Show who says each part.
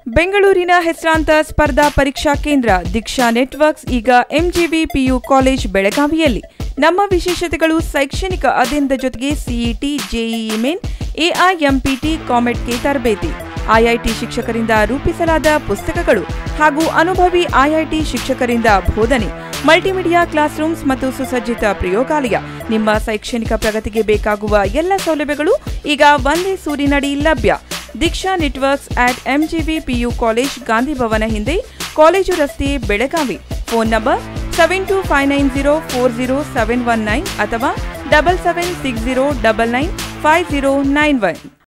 Speaker 1: ಬೆಂಗಳೂರಿನ ಹೆಸರಾಂತ ಸ್ಪರ್ಧಾ ಪರೀಕ್ಷಾ ಕೇಂದ್ರ ದೀಕ್ಷಾ ನೆಟ್ವರ್ಕ್ಸ್ ಈಗ ಎಂಜಿಬಿ ಪಿಯು ಕಾಲೇಜ್ ಬೆಳಗಾವಿಯಲ್ಲಿ ನಮ್ಮ ವಿಶೇಷತೆಗಳು ಶೈಕ್ಷಣಿಕ ಅಧ್ಯಯನದ ಜೊತೆಗೆ ಸಿಇಟಿ ಜೆಇಇ ಮೇನ್ ಎಐಎಂಪಿಟಿ ಕಾಮೆಟ್ಗೆ ತರಬೇತಿ ಐಐಟಿ ಶಿಕ್ಷಕರಿಂದ ರೂಪಿಸಲಾದ ಪುಸ್ತಕಗಳು ಹಾಗೂ ಅನುಭವಿ ಐಐಟಿ ಶಿಕ್ಷಕರಿಂದ ಬೋಧನೆ ಮಲ್ಟಿಮೀಡಿಯಾ ಕ್ಲಾಸ್ ರೂಮ್ಸ್ ಮತ್ತು ಸುಸಜ್ಜಿತ ಪ್ರಯೋಗಾಲಯ ನಿಮ್ಮ ಶೈಕ್ಷಣಿಕ ಪ್ರಗತಿಗೆ ಬೇಕಾಗುವ ಎಲ್ಲ ಸೌಲಭ್ಯಗಳು ಈಗ ಒಂದೇ ಸೂರಿನಡಿ ಲಭ್ಯ Deeksha networks at MGV PU college Gandhi Bhavan ಹಿಂದೆ ಕಾಲೇಜು ರಸ್ತೆ Belagavi phone number seven two five nine zero four zero seven one nine ಅಥವಾ double seven six zero double nine five zero nine one